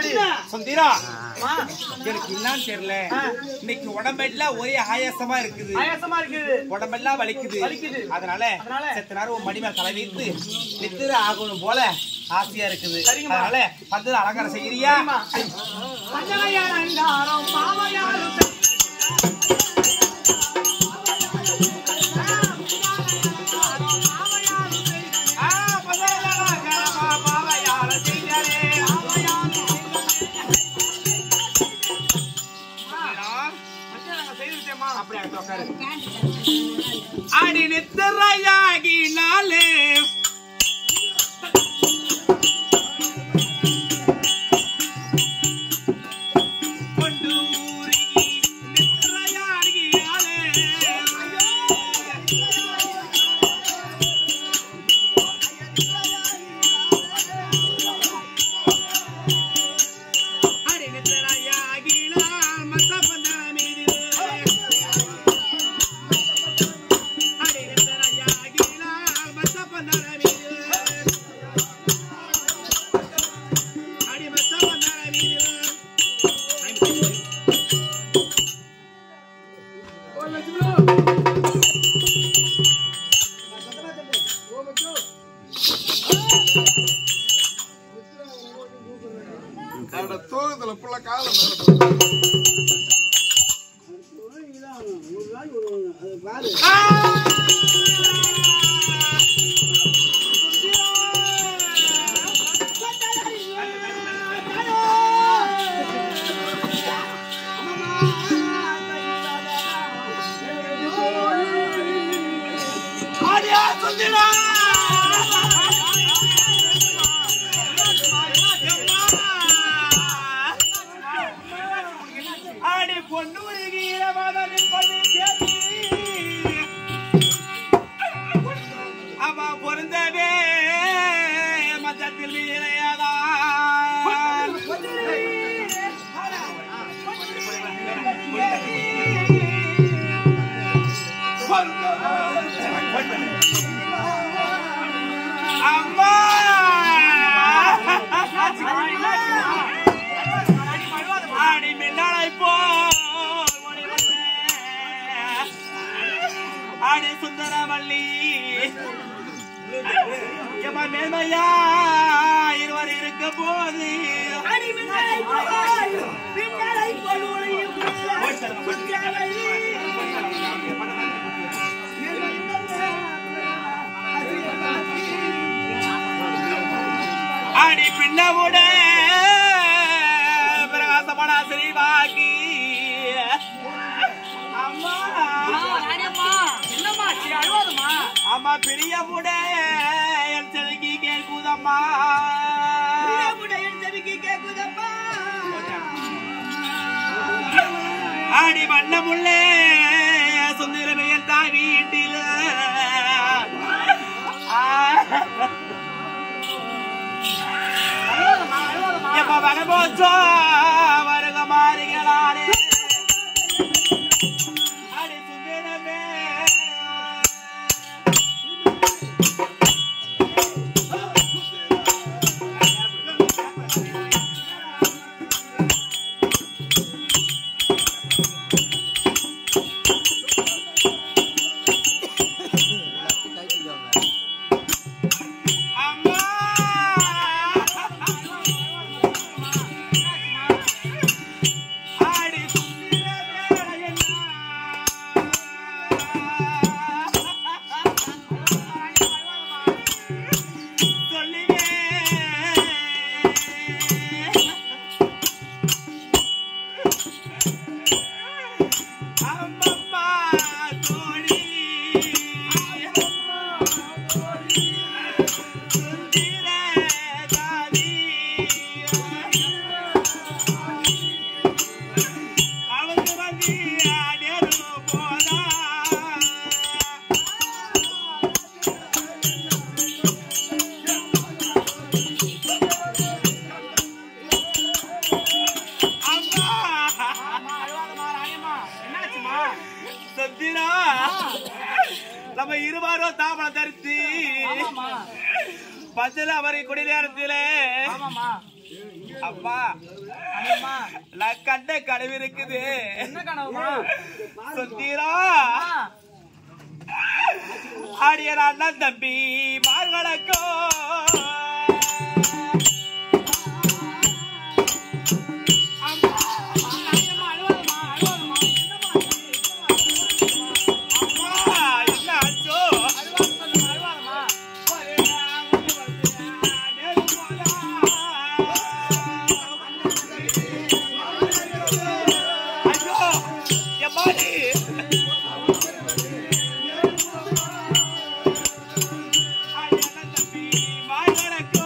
என்ன? சுந்தரா அம்மா, எனக்கு என்னன்னு தெரியல ஆ. இன்னைக்கு உடம்பெல்லாம் ஒரே ஆயாசமா இருக்குது ஆயாசமா இருக்குது உடம்பெல்லாம் வலிக்குது வலிக்குது. அதனால அதனால? செத்த நேரம் உன் மடிமேல் தலை வைத்து நித்திர ஆகணும் போல ஆசையா இருக்குது சரிங்கம்மா. அதனால வந்து அலங்காரம் செய்யறியா சரிம்மா. மஞ்சளையார் அலங்காரம், பாவையாரும் செய்- ஆ, பசங்க அலங்காரமா, பாவையார செய்தாரே. சுந்தரா, மஞ்சள் நாங்க செய்து விட்டேம்மா. அப்படியே அங்க உட்காரு. அடி நித்திரையாகினாலே கொண்டு ஊருகி நித்திரையாகினாலே அடி நித்திரையாகினால் மத்த பந்தன மீதிலே அடி நித்திரையாகினால் மத்த பந்தன மீதிலே அடி மத்த பந்தன மீதிலே அவனோட தூக்கத்துல புள்ள கால மேல போட்டு. ஆடி பொண்ணு உருகிற மதனின் பொண்ணு தேவி அவ பொருந்தவே மச்சத்தில் வீரையதான் அம்மா ஆடி மின்னலை போல் ஒளி வந்த ஆடி சுந்தரவல்லி எம்ம மேன்மையா இருவர் இருக்க போது ஆடி பின்னவுட பிரகாசமான ஸ்ரீவாகி அம்மா என்னம்மா ஆச்சு? அழுவாதம்மா. அம்மா பிரியமுட என் செலுக்கி கேட்குதம்மா ஆடி வண்ணமுள்ளே சுந்தரமையன் தாய் வீட்டில் எப்ப வரபோச்சோ வருக மாறுகளானே அடி சுந்தரமே அம்மா ஆடி சுந்தரமே சொல்லுவே அம்மம்மா தோழி சுந்தர தாதி அவங்க வந்து நேரு போதா அம்மா அம்மா, அழுவாதம்மா, ராணியம்மா. என்னாச்சும்மா? சந்திரா நம்ம இருவரும் தாமரை தரித்து ஆமாம்மா. பஞ்சல அவரை குடி நேரத்திலே ஆமாம்மா. அம்மா அம்மா நான் கண்ட கனவு இருக்குது என்ன கனவுமா சுந்தீரா அம்மா, ஆடிய அண்ணன் தம்பி மார்களக்கோ ராணியம்மா, அழுவாதம்மா, அழுவாதம்மா. என்னம்மா இது? அம்மா என்ன ஆச்சோ அழுவாத சொல்லுமா, அழுவாதம்மா. ஐயோ எம்மாடி ஆடிய அண்ணன் தம்பி மார்களக்கோ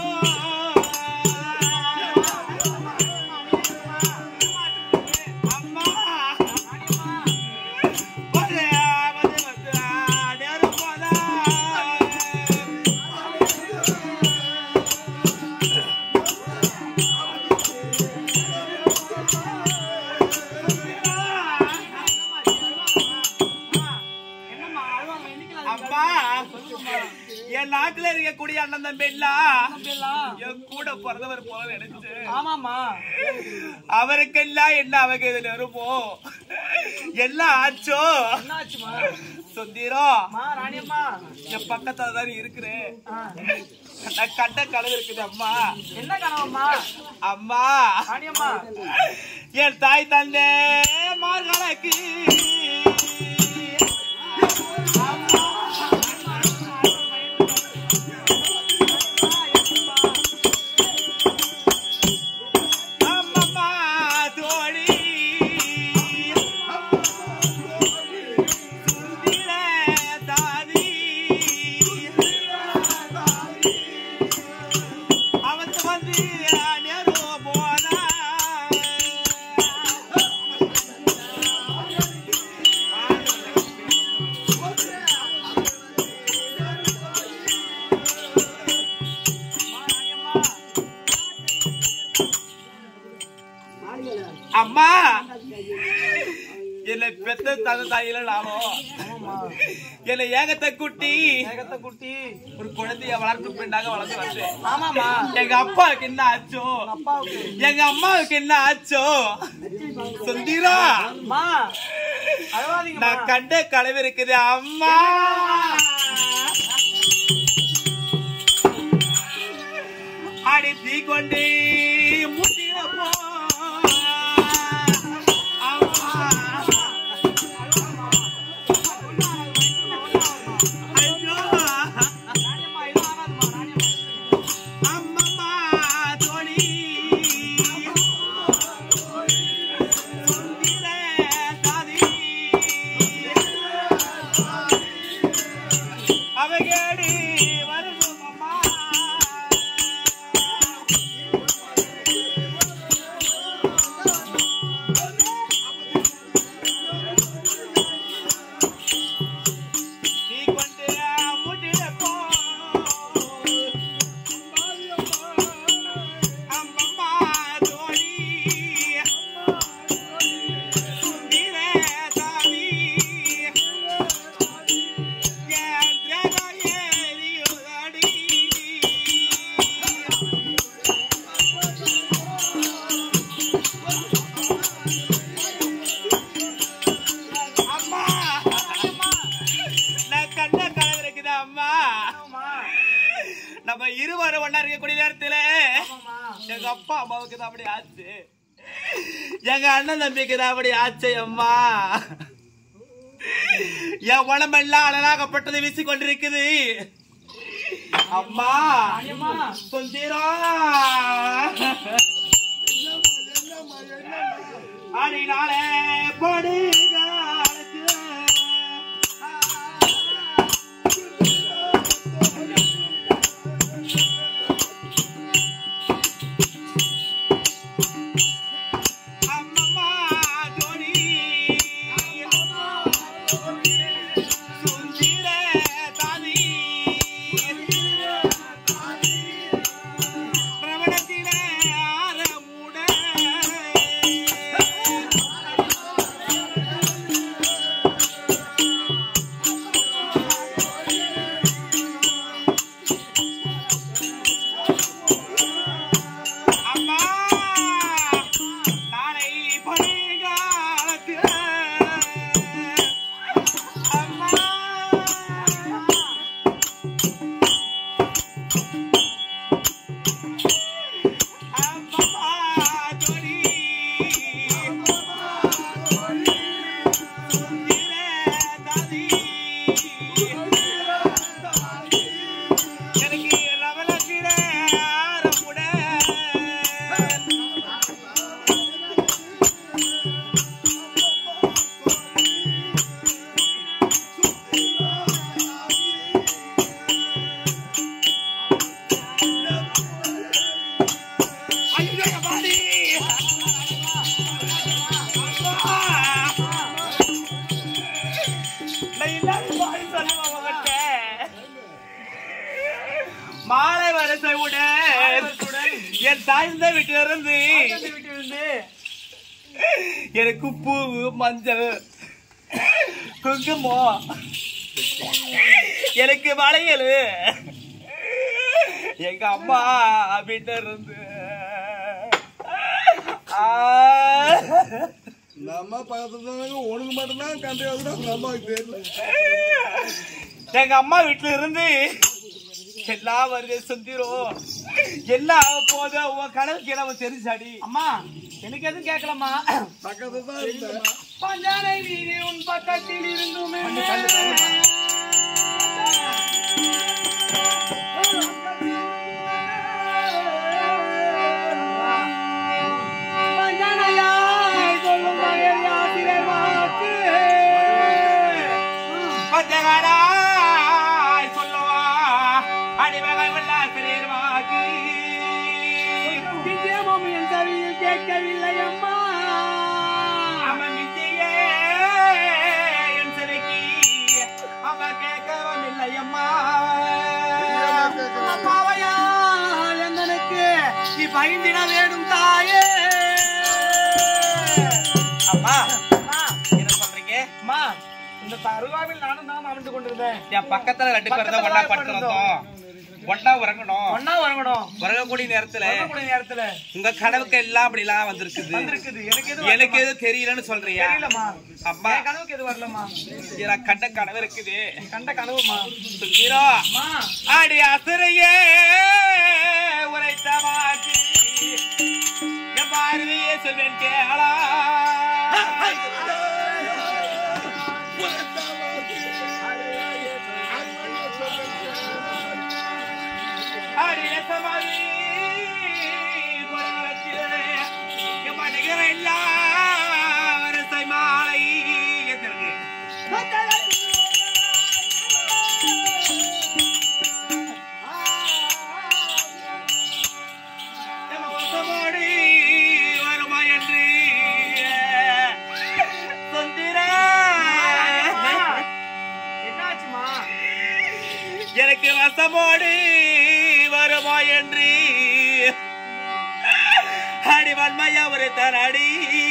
அம்மா ஒரே வந்து வந்து ஆடியாரு போதா என்னம்மா, அழுவாம என்னைக்கு அப்பா என் நாட்டுல இருக்கக்கூடிய அண்ணன் தம்பி எல்லாம் எல்லாம்? என் கூட பிறந்தவர் போல நினைச்சு ஆமாம்மா அவருக்கெல்லாம் என்ன அவங்க இது நெருப்போம் எல்லாம் ஆச்சோ என்னாச்சுமா சுந்தீரம் அம்மா ராணியம்மா என் பக்கத்துல தான் இருக்கிறேன் ஆ, நான் கண்ட கனவு இருக்குது அம்மா என்ன கனவம்மா அம்மா ராணியம்மா என் தாய் தந்தே மார்களுக்கு அம்மம்மா தோழி சுந்திர தாதி அவத்து வந்து நேரு போனா அம்மா என்னை பெத்த தந்த தாயில நானும் என்னை ஏகத்தை குட்டி மேகத்தை குட்டி ஒரு குழந்தைய வளர்ப்பு பெண்ணாக வளர்ந்து வந்தேன் ஆமாம்மா எங்க அப்பாவுக்கு என்ன ஆச்சோ அப்பாவுக்கு எங்க அம்மாவுக்கு என்ன ஆச்சோ சுந்தீரா அம்மா அழுவாதீங்கம்மா நான் கண்ட கனவு இருக்குது அம்மா அடி தீ கொண்டு முட்டிடப்போ ஐயோ ராணியம்மா இது ஆகாதும்மா ராணியம்மா அம்மம்மா தோழி சுந்திர தாதி அவகேடி வருதும் அம்மா நீ கொண்டு முட்டிடப்போ அம்மம்மா தோழி சுந்திர தாதி என் திரக ஏறியுதடி அம்மா நான் கண்ட கனவு இருக்குது அம்மா அம்மா நம்ம இருவரும் ஒண்ணா இருக்கக்கூடிய நேரத்துல ஆமாம்மா எங்க அப்பா அம்மாவுக்கு தான் அப்படி ஆச்சு எங்க அண்ணன் தம்பிக்கு தான் அப்படி ஆச்சு அம்மா என் உடம்பெல்லாம் அழகாகப்பட்டது வீசி கொண்டிருக்குது அம்மா ராணியம்மா சுந்தீரா அடினாலே படுகாலத்து அம்மம்மா ஜோடி சுந்தீர தாதி பிரபலத்திலே ஆரமுட மாலை வரிசை உடன் என் தாய்ந்த வீட்டிலிருந்து விட்டிருந்து எனக்கு பூ மஞ்சள் குங்குமம் எனக்கு வளையல் எங்க அம்மா வீட்டுல இருந்து ஆ. நம்ம பக்கத்துல உனக்கு மட்டும்தான் கண்டிப்பா அவங்க அம்மாவுக்கு தெரியல எங்க அம்மா வீட்டுல இருந்து எல்லா வருது சுந்திரும் என்ன ஆக போதோ உன் கனவு கிழமை தெரிஞ்சாடி அம்மா எனக்கு எதுவும் கேட்கலம்மா பக்கத்துல தான் இருந்தேன் பஞ்சானை வீடு உன் பக்கத்தில் இருந்துமே பஞ்சானையாய் சொல்லும் மகள் யாத்திரை வாக்கு. பஞ்சகாராய் சொல்லுவா அடிமகை வெள்ளாசிரியர் வாக்கு நிச்சயமும் என் செவியில் கேட்கவில்லை அம்மா அவன் விஜயே என் சிலைக்கு அவன் கேட்கவும் இல்லை அம்மா அம்மாவையா எங்களுக்கு நீ பயந்திட வேண்டும் தாயே அம்மா அம்மா, என்ன சொல்றீங்க அம்மா இந்த தருவாவில் நானும் தான் அமர்ந்து கொண்டிருந்தேன் என் பக்கத்துல ரெண்டு பேரும் தான் ஒண்ணா பக்கத்துல படுத்திருந்தோம் ஒண்ணா உறங்கணும் ஒன்னா உறங்கணும் உறங்கக்கூடிய நேரத்துல உறங்கக்கூடிய நேரத்துல உங்க கனவுக்கு எல்லாம் அப்படி எல்லாம் வந்திருக்குது வந்திருக்குது எனக்கு எது எனக்கு எதுவும் தெரியலன்னு சொல்றியா தெரியலம்மா அம்மா என் கனவுக்கு எது வரலம்மா நான் கண்ட கனவு இருக்குது நீ கண்ட கனவுமா சுந்தரோ அம்மா அடி அசுரையே உரைத்த வாக்கு என் பார்வையே சொல்வேன் கேளா அடி நெசமாவி குலவத்திலே என் மணிகிற எல்லாம் வரிசை மாலை எத்திருக்கு மோசமோடி வருமா என்று சொந்திரா என்னாச்சுமா எனக்கு வசமோடு வருமா என்று அடி வன்மையா ஒரு தரடி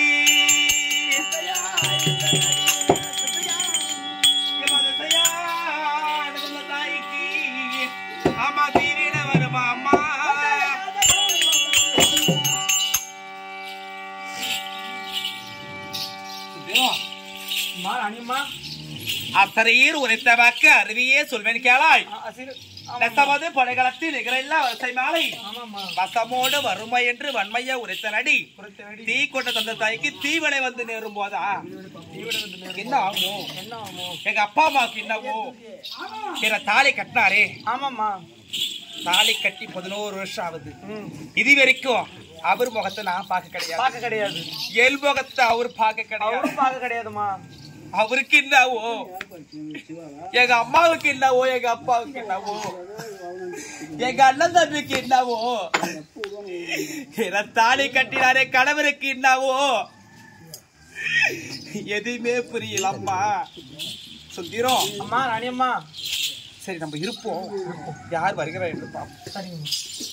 தாய்க்கு அம்மா தீவிர வருமா அம்மா அம்மா ராணியம்மா அத்தரையீர் உரைத்த வாக்கு அருவியே சொல்வேன் கேளாய் ஆ, சிறு- ஆமாம்மா. நெசமது படைகளத்தில் நிகரெல்லாம் வரிசை மாலை ஆமாம்மா வசமோடு வறுமை என்று வன்மையா உரைத்த நடி குறைத்த வெடி தீ கொண்ட தந்த தாய்க்கு தீவனை வந்து நேரும் போதா என்ன ஆகும் என்ன ஆகுமோ எங்க அப்பா அம்மாவுக்கு என்னவோ என தாலி கட்டினாரே ஆமாம்மா தாலி கட்டி பதினோரு வருஷம் ஆகுது ம் இது வரைக்கும் அவர் முகத்தை நான் பார்க்க கிடையாது பார்க்க கிடையாது எல் முகத்தை அவர் பார்க்க கிடையாது அவரும் பார்க்க கிடையாதுமா அவருக்கு என்னவோ எங்க அம்மாவுக்கு என்னவோ எங்க அப்பாவுக்கு என்னவோ எங்க அண்ணன் தம்பிக்கு என்னவோ என தாலி கட்டினாரே கணவருக்கு என்னவோ எதுவுமே புரியல அம்மா சுத்திரும் அம்மா ராணியம்மா சரி நம்ம இருப்போம் யார் வருகிறா என்று பார்ப்போம் சரிங்க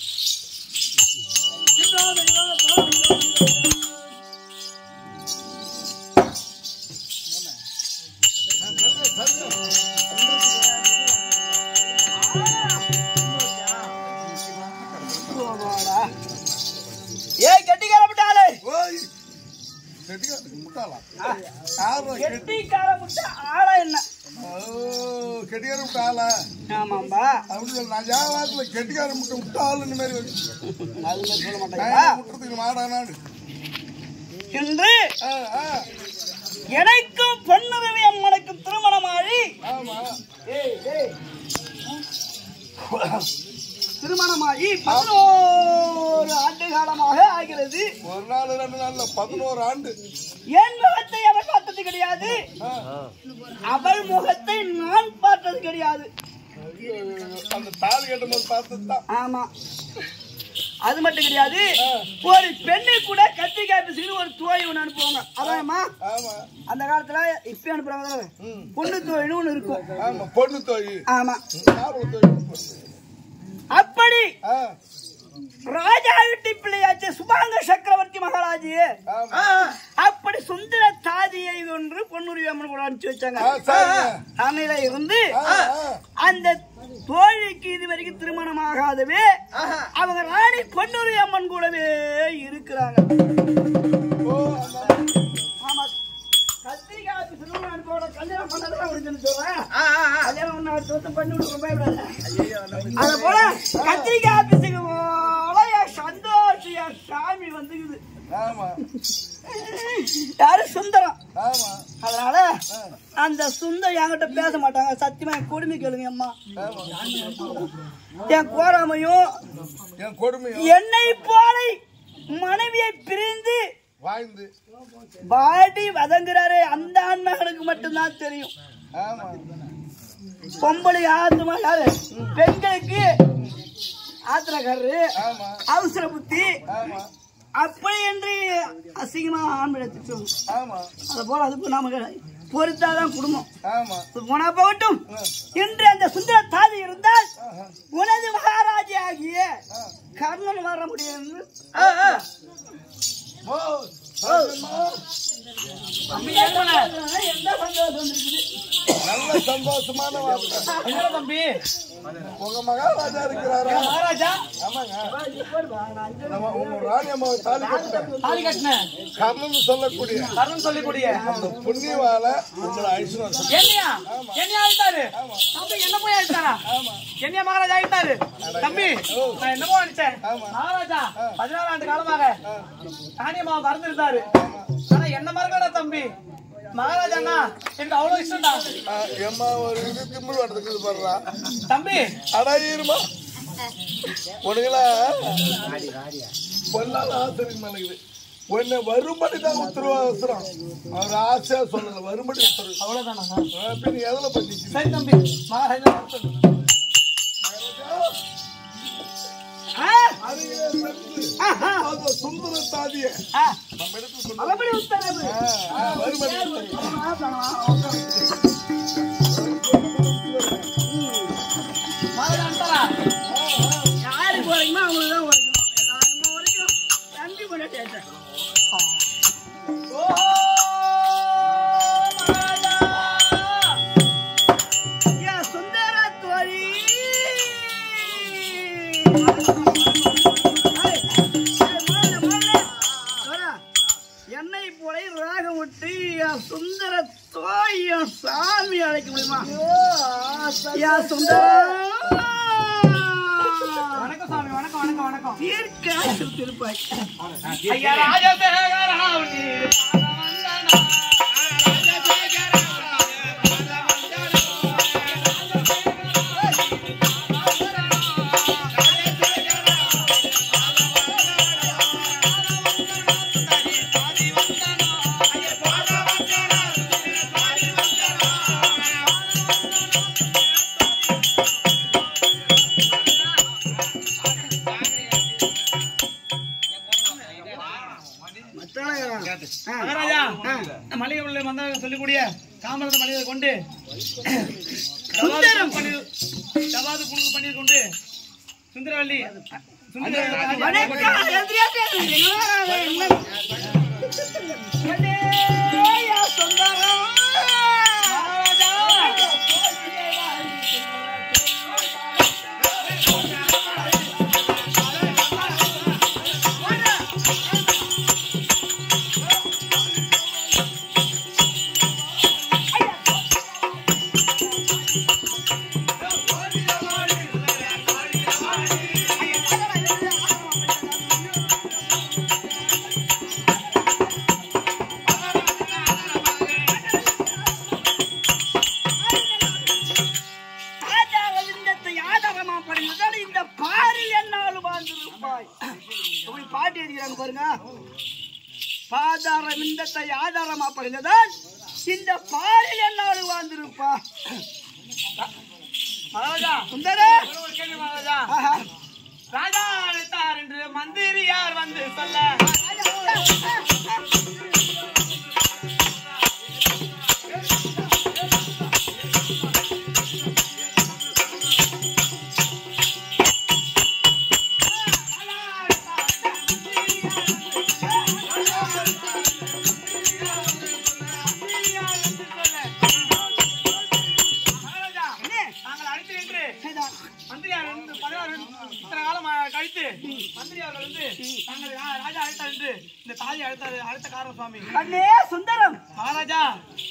ஏய் கெட்டி கிளம்பிட்டாலே ஓய் கெட்டிக்காரனுக்கு முட்டாளா யாரா கெட்டி கெட்டி கிளம்பிட்டா ஆளா என்ன ஓ கெட்டிக்காரன் முட்டாளா ஆமாம்பா அப்படி சொல்ல நான் ஜாவாத்துல கெட்டிக்காரன் முட்டை முட்டாளுன்னு மாதிரி வருது அது மாதிரி சொல்ல நான் மாட்டாங்களா முட்டுறதுக்கு மாடா நாடு என்று ஆ, ஆ, எனக்கும் பொன்னுரவி அம்மனுக்கும் திருமணமாகி ஆமா ஏய் ஏய் திருமணமாகி பதினோரு ஆண்டு காலமாக ஆகிறது ஒரு நாள் ரெண்டு நாள்ல பதினோரு ஆண்டு என் முகத்தை அவள் பார்த்தது கிடையாது அவள் முகத்தை நான் பார்த்தது கிடையாது ஐயோ, அந்த தாலி கட்டும் போது பார்த்ததுதான் ஆமா அது மட்டும் கிடையாது ஒரு பெண்ணை கூட கத்திரிக்காய் பிசுக்கு ஒரு தோய் ஒண்ணு அனுப்புவாங்க அதான்மா ஆமா அந்த காலத்துல இப்ப அனுப்புறாங்க ம். பொண்ணு தோயின்னு ஒண்ணு இருக்கும் ஆமா பொண்ணு தோய் ஆமா நாவல தோய் அப்படி ஆ, ராஜா வீட்டு பிள்ளையாச்சு சுபாங்க சக்கரவர்த்தி மகாராஜி ஆமா அப்படி சுந்தர தாதியை ஒன்று பொன்னுரி அம்மன் கூட அனுப்பிச்சு வச்சாங்க ஆ, சரிங்க. அன்னையில இருந்து ஆ, ஆ. அந்த தோழிக்கு இது வரைக்கும் திருமணம் ஆகாதவே அவங்க ராணி பொன்னுரி அம்மன் கூடவே இருக்கிறாங்க ஓ, அந்த- ஆமா கத்திரிக்காய் சிறுவன் அனுப்போட கல்யாணம் பண்ணதான் அப்படின்னு சொல்றேன் கல்யாணம் ஒண்ணு அடுத்த வருஷம் பண்ணி விட்டு பயப்படாத அத போல கத்திரிக்காய் ஆபீஸுக்கு போல என் சந்தோஷம் என் சாமி வந்துக்குது ஆமா யாரு சுந்தரம் ஆமா அதனால அந்த சுந்தரம் என்கிட்ட பேச மாட்டாங்க சத்தியமா என் கொடுமை கேளுங்க அம்மா ஆமா என் கோராமையும் என் கொடுமையும் என்னை போல மனைவியை பிரிந்து வாய்ந்து பாடி வதங்குறாரு அந்த ஆண்மகனுக்கு மட்டும்தான் தெரியும் ஆமா பொம்பளை ஆத்துமா யாரு பெண்களுக்கு ஆத்திரக்காரரு ஆமா அவசர புத்தி ஆமா அப்படி என்று அசிங்கமா ஆண்மையை திட்டுவாங்க ஆமா அதை போல அதுக்கு நாம பொறுத்தாதான் குடும்பம் ஆமா இது போனா போகட்டும் இன்று அந்த சுந்தர தாதி இருந்தால் உனது மகாராஜி ஆகிய கர்ணன் வர முடியும் ஓ, சரிம்மா. எந்த சந்தோஷம் வந்திருக்குது நல்ல சந்தோஷமான வார்த்தை தம்பி உங்க மகாராஜா இருக்கிறாரா மகாராஜா ஆமாங்க நம்ம உங்க ராணி அம்மாவை தாலி கட்டின தாலி கட்டின கர்ணன் சொல்லக்கூடிய கர்ணன் சொல்லக்கூடிய அந்த புண்ணியவால உங்களை அழிச்சுன்னு வர சொல்லி. என்னையா என்னையா ஆயிட்டாரு தம்பி என்ன போய் ஆயிட்டாரா என்னையா மகாராஜா ஆயிட்டாரு தம்பி நான் என்னமோ நினைச்சேன் மகாராஜா பதினாறு ஆண்டு காலமாக ராணியம்மா மறந்துருந்தாரு ஆனா என்ன மறக்கடா தம்பி மகாராஜாண்ணா எனக்கு அவ்வளவு இஷ்டம்டா ஆ, ஏம்மா ஒரு இது திமிழ் வரதுக்கு பாடுறா தம்பி அடா இருமா உனக்கெல்லாம் பொல்லாத ஆசிரியர் மேலக்குது உன்னை வரும்படி தான் உத்தரவு அவசரம் அவர் ஆசையா சொல்லல வரும்படி உத்தரவு அவ்வளவுதானா ஆ, பின்ன எதுல பத்தி சரி தம்பி மகாராஜா சொல்லு. அருகிலே சென்று அந்த சுந்தர தாதிய நம்ம இடத்துல கொண்டு மறுபடி உத்தரவு ஆ, ஆ, வரும்படி உத்தரவு. மகாராஜா அனுப்பிட்டாரா? யாருக்கு வரைக்குமோ அவங்களுக்கு தான் வரைக்கும் எல்லாருக்குமே வரைக்கும் தம்பி கொண்டாட்டி ஓ மகாராஜா யா சுந்தர தோழி என்னை போல ராகம் விட்டு என் சுந்தர தோய் என் சாமி அழைக்க முடியுமா யா சுந்தரம் வணக்கம் சாமி வணக்கம் வணக்கம் வணக்கம் தீர்க்காசு திருப்பாய் ஐயா ராஜசேகராவுனி பாதவந்தனா. மகாராஜா மளிகை உள்ள மந்த சொல்லக்கூடிய காமரத மனிதரை கொண்டு சுந்தரம் ஜவாது புழுகு பன்னீர் கொண்டு சுந்தரவல்லி சுந்தர வணக்கம் எதிரியாட்டே என்ன என்னே யா சுந்தரம் பாதார விந்தத்தை ஆதாரமா படைந்ததால் இந்த பாலில் என்னாலும் வாழ்ந்திருப்பா மகாராஜா சுந்தர ஒரு கேள்வி மகாராஜா ஆஹா. ராஜா அழைத்தார் என்று மந்திரியார் வந்து சொல்ல மகாராஜா, நாங்கள் அழைத்து நின்று சரிதான். மந்திரியார் வந்து பதினாறு இத்தனை காலம் கழித்து மந்திரியார்கள் வந்து தாங்கள் ரா- ராஜா அழைத்தார் என்று இந்த தாலி அழைத்த அழைத்த காரணம் சுவாமி கண்ணே சுந்தரம் மகாராஜா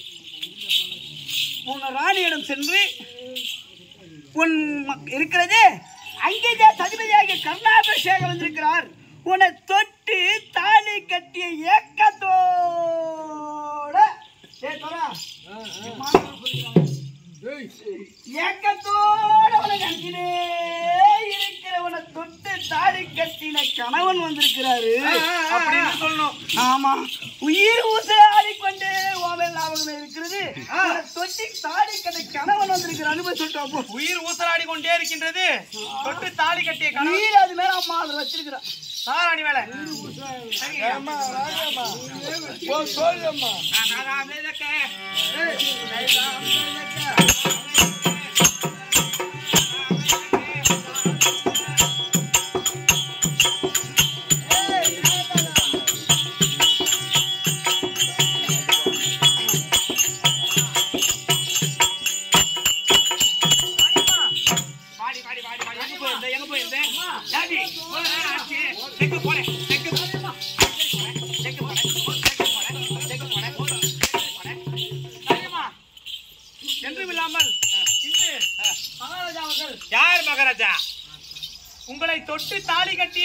உன் ராணியிடம் சென்று உன் மக்- இருக்கிறது அங்கேயே சதிபதியாகிய கர்ணாபிஷேகம் வந்திருக்கிறார் உன்னை தொட்டு தாலி கட்டிய ஏக்கத்தோட ஏ தோரா, ஏக்கத்தோட உன்னை கட்டினே இருக்கிற உன்னை தொட்டு தாலி கட்டின கணவன் வந்திருக்கிறாரு அப்படின்னு சொல்லணும் ஆமா உயிர் ஊசலாடி கொண்டு ஓமல் லாபகம் இருக்கிறது உன்னை தொட்டி தாடி கதை கணவன் வந்திருக்கிற அனுபவம் சொல்லிட்டு போ. உயிர் ஊசலாடி கொண்டே இருக்கின்றது தொட்டு தாலி கட்டிய கணவன் உயிர் அது மேல அம்மா அதை வச்சிருக்கிறான் சாராணி வேலை ஏம்மா, ராஜம்மா. ஓ, சோழியம்மா. பாடி பாடி பாடி பாடி எங்க போயிருந்த எங்க போயிருந்த டாடி போன நேரம் ஆச்சு செக்கு போறேன் செக்கு செக்கு போறேன் செக்கு போறேன் செக்கு போறேன் தாயம்மா என்றும் இல்லாமல் இன்று மகாராஜா அவர்கள் யார் மகாராஜா உங்களை தொட்டு தாலி கட்டிய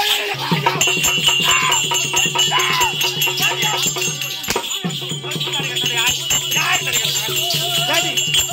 டாடி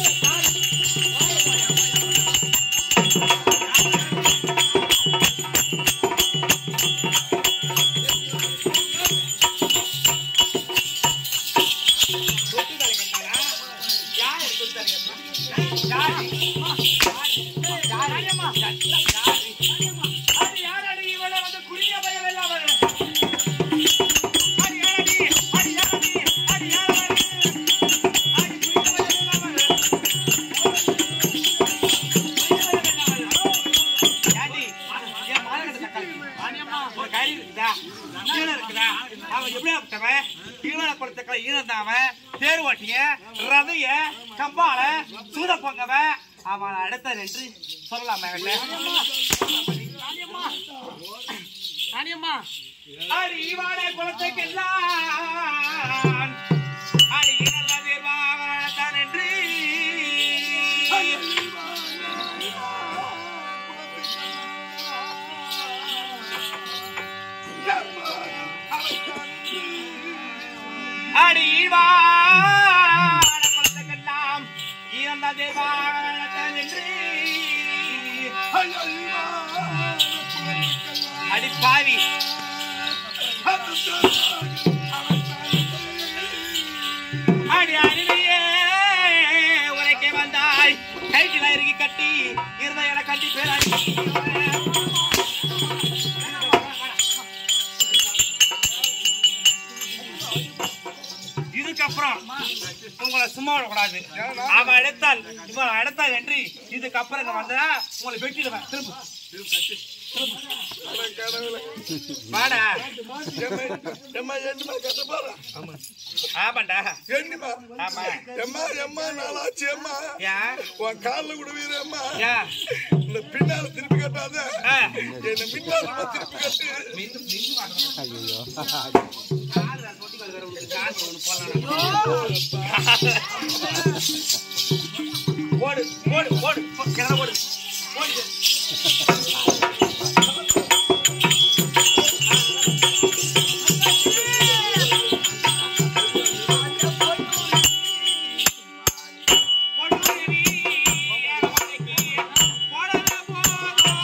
தேர்வாட்டிய ரதைய கம்பால சூதப்பங்கவன் அவன் அடுத்த நின்று சொல்லலாமா ராணியம்மா அறிவாட குலத்துக்கெல்லாம் அடி நல்ல தேர்வாகத்தான் என்று அடி ஈவாட குலத்துக்கெல்லாம் இறந்த தேர்வாகத்தான் என்று அடி பாவி அடி அருவியே உரைக்க வந்தாய் கைட்டில இறுக்கி கட்டி இருந்த என கட்டி பேராடி இதுக்கப்புறம் உங்களை சும்மா விடக்கூடாது அவன் எடுத்தால் இவன் எடுத்தால் என்று இதுக்கப்புறம் இங்க வந்தா உங்களை வெட்டிடுவேன் திரும்ப வாடா ஏம்மா, என்னம்மா கத்த போறா? ஆமாண்டா என்னம்மா? ஆமா எம்மா, எம்மா, நாளாச்சு, எம்மா. ஏன் உன் கால்ல விடுவீரு, எம்மா. ஏன் இந்த பின்னால திருப்பி கட்டாத ஆ. என்ன மின்னால திருப்பி கட்டு மின்னு மின்னு வாங்க. காலுல தொட்டி கால் வேற உனக்கு காசு ஒண்ணு போடலாம். ஓடு ஓடு ஓடு போ, கிணறு ஓடு ஓடு பொன்னுருவி ஏறமலைக்கு போடல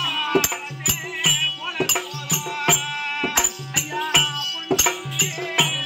போதும், போடல போதும். ஐயா பொன்னுருவி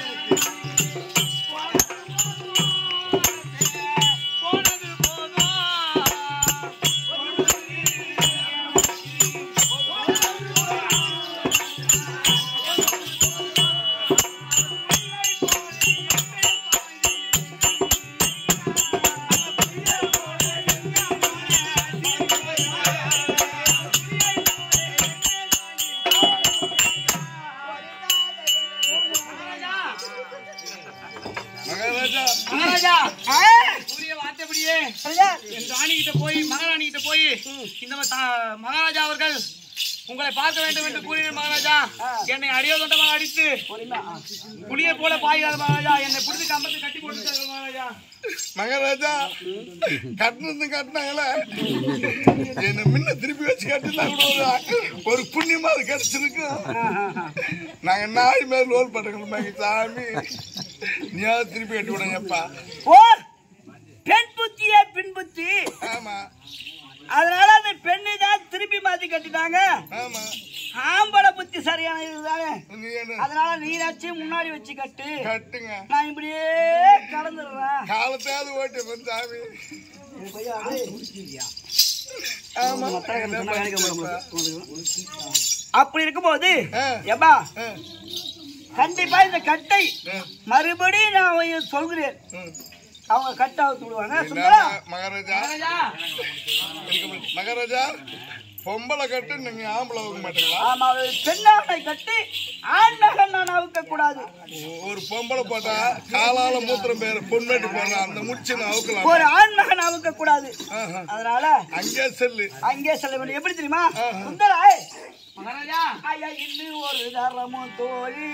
மகாராஜா ஆ, கூறிய வார்த்தைப்படியே சரியா? என் ராணி கிட்ட போய் மகாராணி கிட்ட போய் இந்த ம- தா- மகாராஜா அவர்கள் உங்களை பார்க்க வேண்டும் என்று கூறினார் மகாராஜா என்னை அடியோ தொண்டமாக அடித்து பொறுமையா, ஆ. புளியை போல பாய்கிறார் மகாராஜா என்னை பிடித்து கம்பத்து கட்டி போட்டு மகாராஜா மகாராஜா கட்டினது கட்டினாங்களே என்ன முன்ன திருப்பி வச்சு கட்டினா கூட ஒரு- ஒரு புண்ணியமா அது கிடைச்சிருக்கும் நாங்க நாய் மேல லோல் பண்ணுறோம் சாமி நீயாவது திருப்பி கட்டி விடுங்கப்பா போர் பெண் புத்தியே பின் புத்தி ஆமா அதனால அந்த பெண்ணை தான் திருப்பி மாத்தி கட்டிட்டாங்க ஆமா ஆம்பளை புத்தி சரியான இதுதானே நீ என்ன அதனால நீராச்சும் முன்னாடி வச்சு கட்டு கட்டுங்க நான் இப்படியே கடந்துடுறேன் காலத்தாவது ஓட்டு சாமி ஆமா என்ன பண்றதுப்பா? அப்படி இருக்கும்போது ஆ. எப்பா ஆ, கண்டிப்பா இந்த கட்டை ஆ, மறுபடியும் நான் உங்க சொல்கிறேன் ம். அவங்க கட்ட அவுத்து விடுவாங்க என்ன சுந்தரா ம- மகாராஜா இருக்க மாட்டீங்க. மகாராஜா பொம்பளை கட்டு நீங்க ஆம்பளை வைக்க மாட்டீங்களா ஆமா அது பெண்ணாடை கட்டி ஆண் மகன் நான் அவுக்க கூடாது ஒரு பொம்பளை போட்டா காலால மூத்திரம் பேர் பொன்மேட்டு போடுற அந்த முடிச்சு நான் அவுக்கலாம் ஒரு ஆண் மகன் அவுக்க கூடாது ஆஹா. அதனால அங்கே செல்லு அங்கே செல்ல வேண்டும் எப்படி தெரியுமா ஆஹா. சுந்தரா மகாராஜா ஐயா இன்னும் ஒரு தரமும் தோழி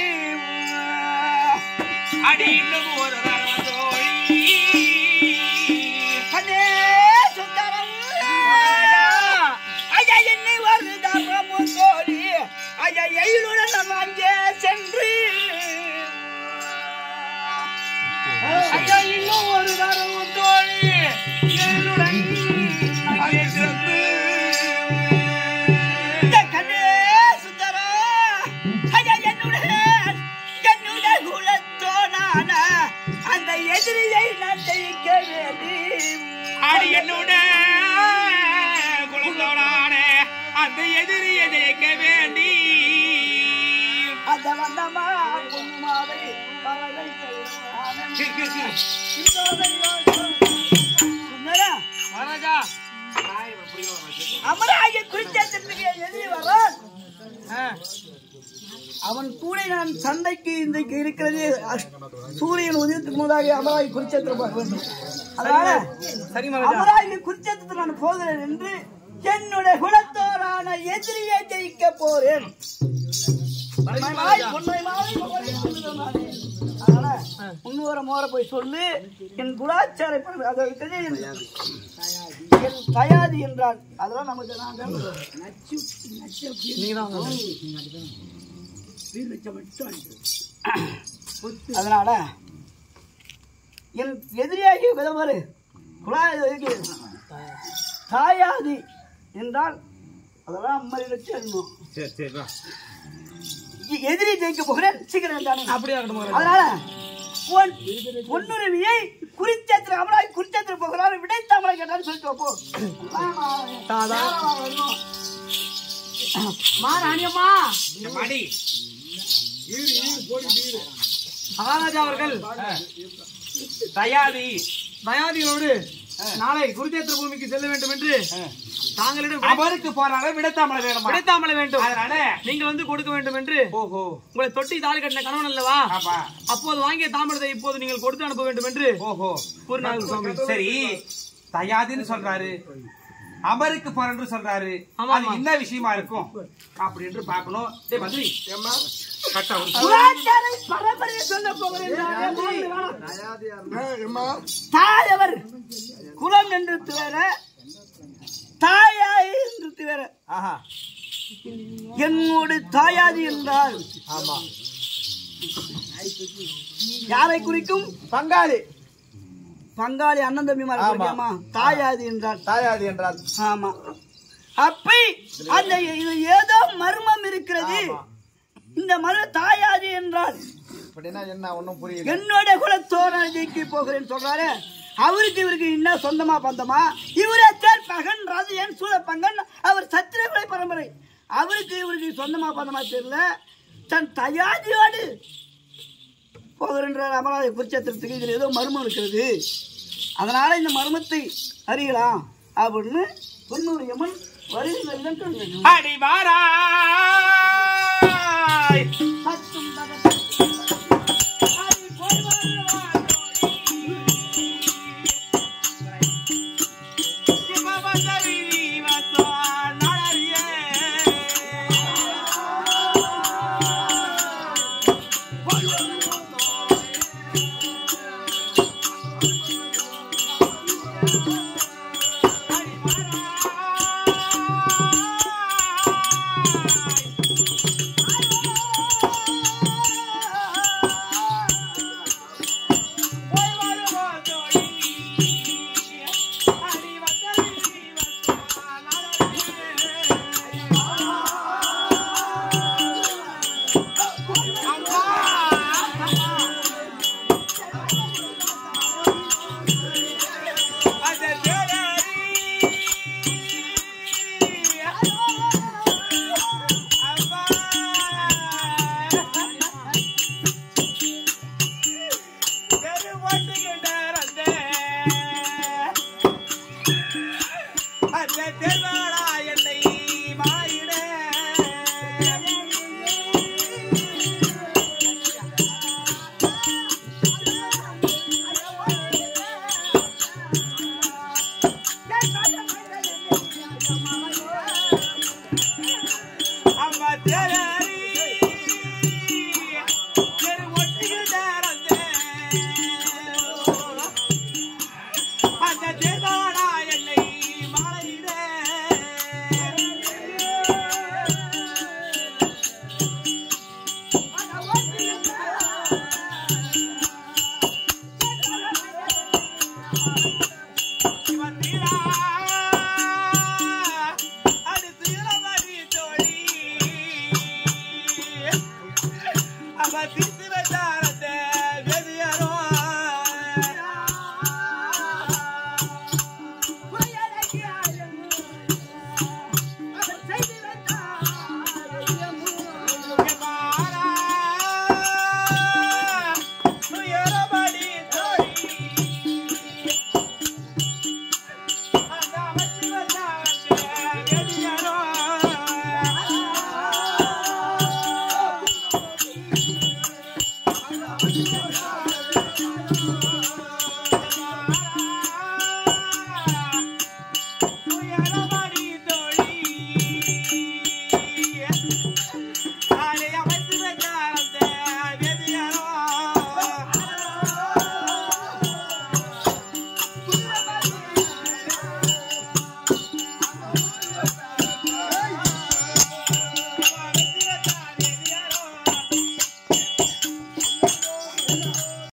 அடி இன்னும் ஒரு தரம் தோழி. கண்ணே சுந்தரம் ஐயா இன்னும் ஒரு தரமும் தோழி ஐயா எயிலுடன் நம்ம அங்கே சென்று ஐயா, இன்னும் ஒரு தரம் தோழி. என்னுடன் அங்கே சென்று. இந்த கண்ணே சுந்தரம் ஐயா என்னுடைய என்னுடைய குலத்தோனான அந்த எதிரியை நான் ஜெயிக்க வேண்டும் அடி என்னோட குலத்தோடான அந்த எதிரியை ஜெயிக்க வேண்டி அந்த வந்தமா பொன்மாவை பறவை செய்வான். சுந்தரா, மகாராஜா அமராகிய குறிச்சேத்திரத்துக்கு எதிரி வரான் ஆ, அவன் கூட நான் சண்டைக்கு இன்றைக்கு இருக்கிறது அஷ்- சூரியன் உதயத்துக்கு முன்னதாக அமராகி குறிச்சேத்திரம் போக வேண்டும் அதனால சரி மகாராஜா அமராகி குறிச்சேத்திரத்தில் நான் போகிறேன் என்று என்னுடைய குலத்தோரான எதிரியை ஜெயிக்க போறேன் மகனாய் பொன்னை மாலை மகனை கொண்டுவந்தானே. அதனால முன்னூற மோர போய் சொல்லு என் குலாச்சார பண்பு, அதை விட்டது என் என் தயாதி என்றான் அதெல்லாம் நமக்கு நாங்க அதனால என் எதிரியாகிய விதவரு குழாய் தாயாதி என்றால் அதெல்லாம் அம்மாரி வச்சு எழுதணும் சரி சரி வா எ- எதிரி ஜெயிக்க போகிறேன் சீக்கிரம் என்றானே. அப்படியே இருக்கட்டும் மகாராஜா அதனால உன் பொன்னுரிமையை குறிச்சேத்திர அமராய் குறிச்சேத்திர போகிறார் விடைத்தாமலை கேட்டான்னு சொல்லிட்டு போ தாதா. மாராணியம்மா மாடி மகாராஜா அவர்கள் தயாதி தயாதிகளோடு நாளை குருதேத்திர பூமிக்கு செல்ல வேண்டும் என்று தாங்களிடம் அவருக்கு போறாங்க விடத்தாமலை வேண்டும் விடத்தாமலை வேண்டும் அதனால நீங்க வந்து கொடுக்க வேண்டும் என்று ஓஹோ உங்களை தொட்டி தாலி கட்டின கணவன் அல்லவா அப்போது வாங்கிய தாமிரத்தை இப்போது நீங்கள் கொடுத்து அனுப்ப வேண்டும் என்று ஓஹோ கூறினார் சுவாமி சரி தயாதின்னு சொல்றாரு அமருக்கு போறன்னு சொல்றாரு ஆமா, அது ஆமா. என்ன விஷயமா இருக்கும் அப்படி என்று பார்க்கணும் டேய் மதுரி கட்டா ஒரு குலாச்சாரை பரம்பரையை சொல்ல போகிறேன் ஆ, எம்மா தாயவர் குலம் என்று வேற தாயாய் என்று வேற ஆஹா என்னோடு தாயாதி என்றால் ஆமா யாரை குறிக்கும் பங்காளி பங்காளி அண்ணன் தம்பி ஆமா. தாயாதி என்றால் தாயாதி என்றால் ஆமா அப்படி அந்த இது ஏதோ மர்மம் இருக்கிறது இந்த மரு தாயாதி என்றால் அப்படின்னா என்ன ஒண்ணும் புரியல என்னோட குலத்தோரண ஜெயிக்க போகிறேன்னு சொல்றாரு அவருக்கு இவருக்கு என்ன சொந்தமா பந்தமா இவரே தேர் பகன் ராஜயன் சூழப்பங்கன் அவர் சத்திரகுலை பரம்பரை அவருக்கு இவருக்கு சொந்தமா பந்தமா தெரியல தன் தயாதியோடு போகின்ற அமராவதி குருச்சத்திரத்துக்கு இதில் ஏதோ மர்மம் இருக்கிறது அதனால இந்த மர்மத்தை அறியலாம் அப்படின்னு தொண்ணூறு எமன் வருகிறேன் அடி வாராய் சத்தும் தகத்தும். அது போய் வருவாய். ஆ